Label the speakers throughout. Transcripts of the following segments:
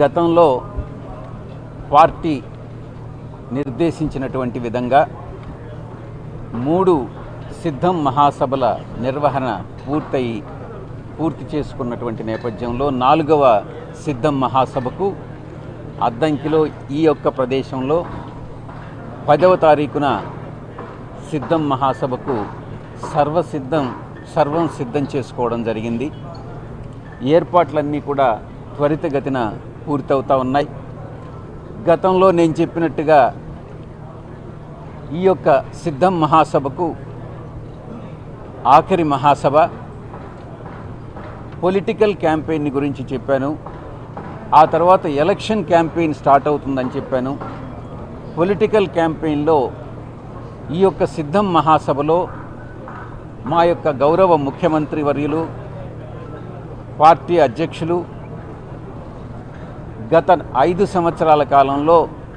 Speaker 1: గతంలో పార్టీ నిర్దేశించినటువంటి విధంగా మూడు సిద్ధం మహాసభల నిర్వహణ పూర్తయి పూర్తి చేసుకున్నటువంటి నేపథ్యంలో నాలుగవ సిద్ధం మహాసభకు అద్దంకిలో ఈ యొక్క ప్రదేశంలో పదవ తారీఖున సిద్ధం మహాసభకు సర్వసిద్ధం సర్వం సిద్ధం చేసుకోవడం జరిగింది ఏర్పాట్లన్నీ కూడా త్వరితగతిన పూర్తవుతా ఉన్నాయి గతంలో నేను చెప్పినట్టుగా ఈ యొక్క సిద్ధం మహాసభకు ఆఖరి మహాసభ పొలిటికల్ క్యాంపెయిన్ గురించి చెప్పాను ఆ తర్వాత ఎలక్షన్ క్యాంపెయిన్ స్టార్ట్ అవుతుందని చెప్పాను పొలిటికల్ క్యాంపెయిన్లో ఈ యొక్క సిద్ధం మహాసభలో మా యొక్క గౌరవ ముఖ్యమంత్రి వర్యులు పార్టీ అధ్యక్షులు గత ఐదు సంవత్సరాల కాలంలో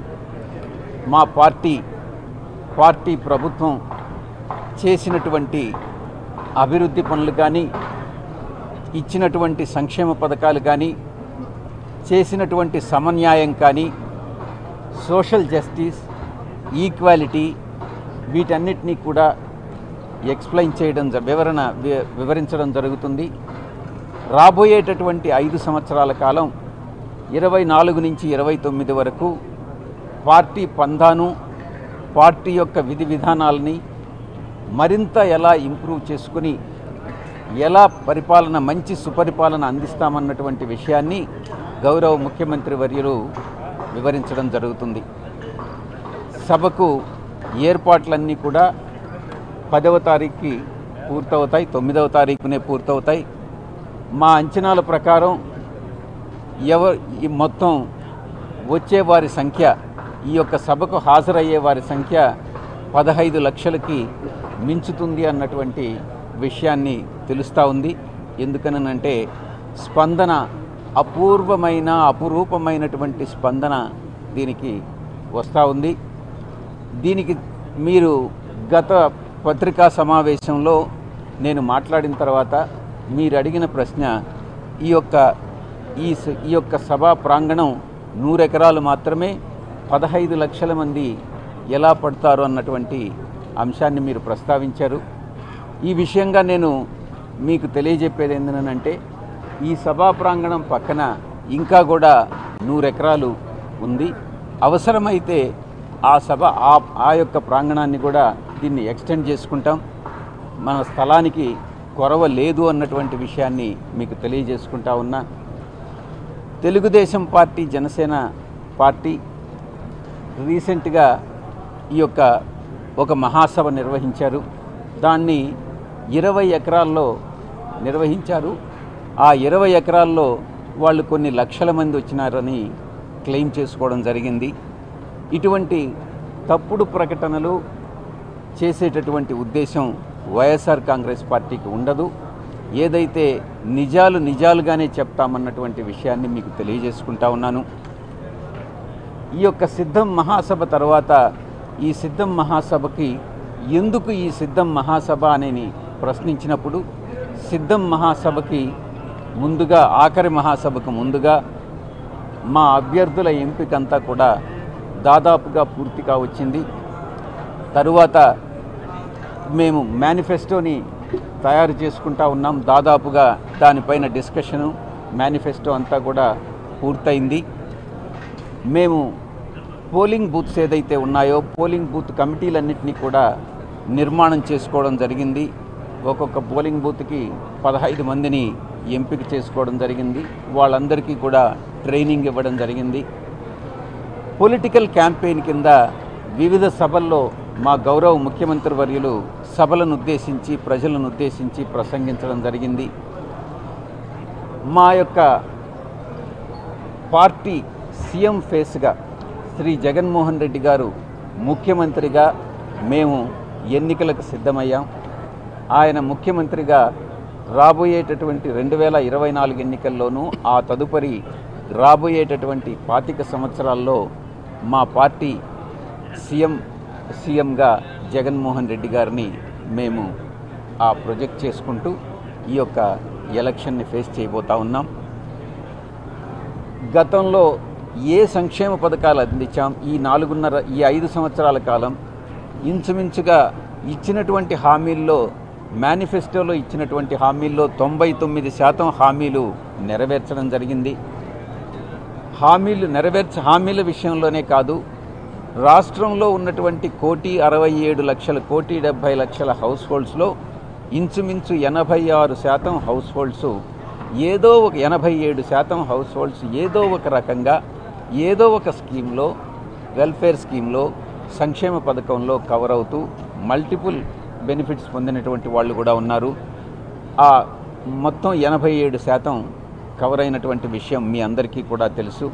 Speaker 1: మా పార్టీ పార్టీ ప్రభుత్వం చేసినటువంటి అభివృద్ధి పనులు కానీ ఇచ్చినటువంటి సంక్షేమ పథకాలు కానీ చేసినటువంటి సమన్యాయం కానీ సోషల్ జస్టిస్ ఈక్వాలిటీ వీటన్నిటినీ కూడా ఎక్స్ప్లెయిన్ చేయడం జ- వివరణ వి- వివరించడం జరుగుతుంది రాబోయేటటువంటి ఐదు సంవత్సరాల కాలం ఇరవై నాలుగు నుంచి ఇరవై తొమ్మిది వరకు పార్టీ పందాను పార్టీ యొక్క విధి విధానాలని మరింత ఎలా ఇంప్రూవ్ చేసుకుని ఎలా పరిపాలన మంచి సుపరిపాలన అందిస్తామన్నటువంటి విషయాన్ని గౌరవ ముఖ్యమంత్రి వర్యులు వివరించడం జరుగుతుంది సభకు ఏర్పాట్లన్నీ కూడా పదవ తారీఖుకి పూర్తవుతాయి తొమ్మిదవ తారీఖునే పూర్తవుతాయి మా అంచనాల ప్రకారం ఎవ ఈ మొత్తం వచ్చే వారి సంఖ్య ఈ యొక్క సభకు హాజరయ్యే వారి సంఖ్య పదహైదు లక్షలకి మించుతుంది అన్నటువంటి విషయాన్ని తెలుస్తూ ఉంది ఎందుకనంటే స్పందన అపూర్వమైన అపురూపమైనటువంటి స్పందన దీనికి వస్తూ ఉంది దీనికి మీరు గత పత్రికా సమావేశంలో నేను మాట్లాడిన తర్వాత మీరు అడిగిన ప్రశ్న ఈ యొక్క ఈ స- ఈ యొక్క సభా ప్రాంగణం నూరెకరాలు మాత్రమే పదహైదు లక్షల మంది ఎలా పడతారు అన్నటువంటి అంశాన్ని మీరు ప్రస్తావించారు ఈ విషయంగా నేను మీకు తెలియజెప్పేది ఏంటంటే ఈ సభా ప్రాంగణం పక్కన ఇంకా కూడా నూరెకరాలు ఉంది అవసరమైతే ఆ సభ ఆ ఆ యొక్క ప్రాంగణాన్ని కూడా దీన్ని ఎక్స్టెండ్ చేసుకుంటాం మన స్థలానికి కొరవ లేదు అన్నటువంటి విషయాన్ని మీకు తెలియజేసుకుంటా ఉన్నా తెలుగుదేశం పార్టీ జనసేన పార్టీ రీసెంట్గా ఈ యొక్క ఒక మహాసభ నిర్వహించారు దాన్ని ఇరవై ఎకరాల్లో నిర్వహించారు ఆ ఇరవై ఎకరాల్లో వాళ్ళు కొన్ని లక్షల మంది వచ్చినారని క్లెయిమ్ చేసుకోవడం జరిగింది ఇటువంటి తప్పుడు ప్రకటనలు చేసేటటువంటి ఉద్దేశం వైఎస్ఆర్ కాంగ్రెస్ పార్టీకి ఉండదు ఏదైతే నిజాలు నిజాలుగానే చెప్తామన్నటువంటి విషయాన్ని మీకు తెలియజేసుకుంటా ఉన్నాను ఈ యొక్క సిద్ధం మహాసభ తర్వాత ఈ సిద్ధం మహాసభకి ఎందుకు ఈ సిద్ధం మహాసభ అని ప్రశ్నించినప్పుడు సిద్ధం మహాసభకి ముందుగా ఆఖరి మహాసభకు ముందుగా మా అభ్యర్థుల ఎంపికంతా కూడా దాదాపుగా పూర్తిగా వచ్చింది తరువాత మేము మేనిఫెస్టోని తయారు చేసుకుంటా ఉన్నాం దాదాపుగా దానిపైన డిస్కషను మేనిఫెస్టో అంతా కూడా పూర్తయింది మేము పోలింగ్ బూత్స్ ఏదైతే ఉన్నాయో పోలింగ్ బూత్ కమిటీలన్నింటినీ కూడా నిర్మాణం చేసుకోవడం జరిగింది ఒక్కొక్క పోలింగ్ బూత్కి పదహైదు మందిని ఎంపిక చేసుకోవడం జరిగింది వాళ్ళందరికీ కూడా ట్రైనింగ్ ఇవ్వడం జరిగింది పొలిటికల్ క్యాంపెయిన్ కింద వివిధ సభల్లో మా గౌరవ ముఖ్యమంత్రి వర్యులు సభలను ఉద్దేశించి ప్రజలను ఉద్దేశించి ప్రసంగించడం జరిగింది మా యొక్క పార్టీ సీఎం ఫేస్గా శ్రీ జగన్మోహన్ రెడ్డి గారు ముఖ్యమంత్రిగా మేము ఎన్నికలకు సిద్ధమయ్యాం ఆయన ముఖ్యమంత్రిగా రాబోయేటటువంటి రెండు వేల ఇరవై నాలుగు ఎన్నికల్లోనూ ఆ తదుపరి రాబోయేటటువంటి పాతిక సంవత్సరాల్లో మా పార్టీ సీఎం సీఎంగా జగన్మోహన్ రెడ్డి గారిని మేము ఆ ప్రొజెక్ట్ చేసుకుంటూ ఈ యొక్క ఎలక్షన్ని ఫేస్ చేయబోతా ఉన్నాం గతంలో ఏ సంక్షేమ పథకాలు అందించాం ఈ నాలుగున్నర ఈ ఐదు సంవత్సరాల కాలం ఇంచుమించుగా ఇచ్చినటువంటి హామీల్లో మేనిఫెస్టోలో ఇచ్చినటువంటి హామీల్లో తొంభై తొమ్మిది శాతం హామీలు నెరవేర్చడం జరిగింది హామీలు నెరవేర్చ హామీల విషయంలోనే కాదు రాష్ట్రంలో ఉన్నటువంటి కోటి అరవై ఏడు లక్షల కోటి డెబ్భై లక్షల హౌస్ హోల్డ్స్లో ఇంచుమించు ఎనభై ఆరు శాతం హౌస్ హోల్డ్స్ ఏదో ఒక ఎనభై ఏడు శాతం హౌస్ హోల్డ్స్ ఏదో ఒక రకంగా ఏదో ఒక స్కీమ్లో వెల్ఫేర్ స్కీమ్లో సంక్షేమ పథకంలో కవర్ అవుతూ మల్టిపుల్ బెనిఫిట్స్ పొందినటువంటి వాళ్ళు కూడా ఉన్నారు ఆ మొత్తం ఎనభై ఏడు శాతం కవర్ అయినటువంటి విషయం మీ అందరికీ కూడా తెలుసు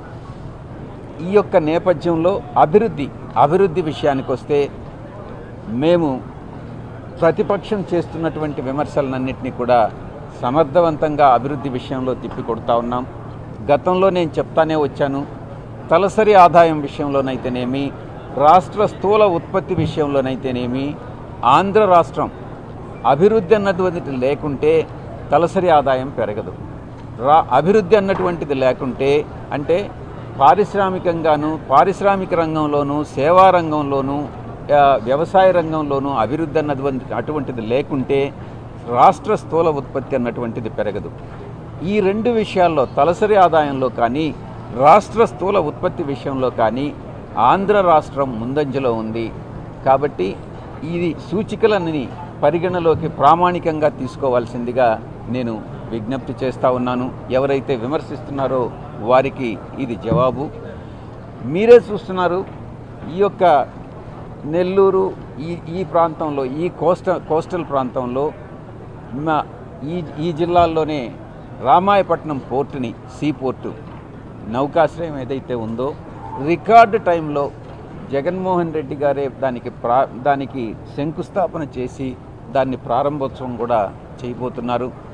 Speaker 1: ఈ యొక్క నేపథ్యంలో అభివృద్ధి అభివృద్ధి విషయానికి వస్తే మేము ప్రతిపక్షం చేస్తున్నటువంటి విమర్శలన్నింటినీ కూడా సమర్థవంతంగా అభివృద్ధి విషయంలో తిప్పికొడతా ఉన్నాం గతంలో నేను చెప్తానే వచ్చాను తలసరి ఆదాయం విషయంలోనైతేనేమి రాష్ట్ర స్థూల ఉత్పత్తి విషయంలోనైతేనేమి ఆంధ్ర రాష్ట్రం అభివృద్ధి అన్నటువంటిది లేకుంటే తలసరి ఆదాయం పెరగదు రా అభివృద్ధి అన్నటువంటిది లేకుంటే అంటే పారిశ్రామికంగాను పారిశ్రామిక రంగంలోనూ సేవా రంగంలోనూ ఆ, వ్యవసాయ రంగంలోనూ అభివృద్ధి అన్నటువంటి అటువంటిది లేకుంటే రాష్ట్ర స్థూల ఉత్పత్తి అన్నటువంటిది పెరగదు ఈ రెండు విషయాల్లో తలసరి ఆదాయంలో కానీ రాష్ట్ర స్థూల ఉత్పత్తి విషయంలో కానీ ఆంధ్ర రాష్ట్రం ముందంజలో ఉంది కాబట్టి ఇది సూచికలని పరిగణలోకి ప్రామాణికంగా తీసుకోవాల్సిందిగా నేను విజ్ఞప్తి చేస్తూ ఉన్నాను ఎవరైతే విమర్శిస్తున్నారో వారికి ఇది జవాబు మీరే చూస్తున్నారు ఈ యొక్క నెల్లూరు ఈ ఈ ప్రాంతంలో ఈ కోస్టల్ కోస్టల్ ప్రాంతంలో మా ఈ ఈ జిల్లాల్లోనే రామాయపట్నం పోర్టుని సీ పోర్టు నౌకాశ్రయం ఏదైతే ఉందో రికార్డు టైంలో జగన్మోహన్ రెడ్డి గారే దానికి ప్రా దానికి శంకుస్థాపన చేసి దాన్ని ప్రారంభోత్సవం కూడా చేయబోతున్నారు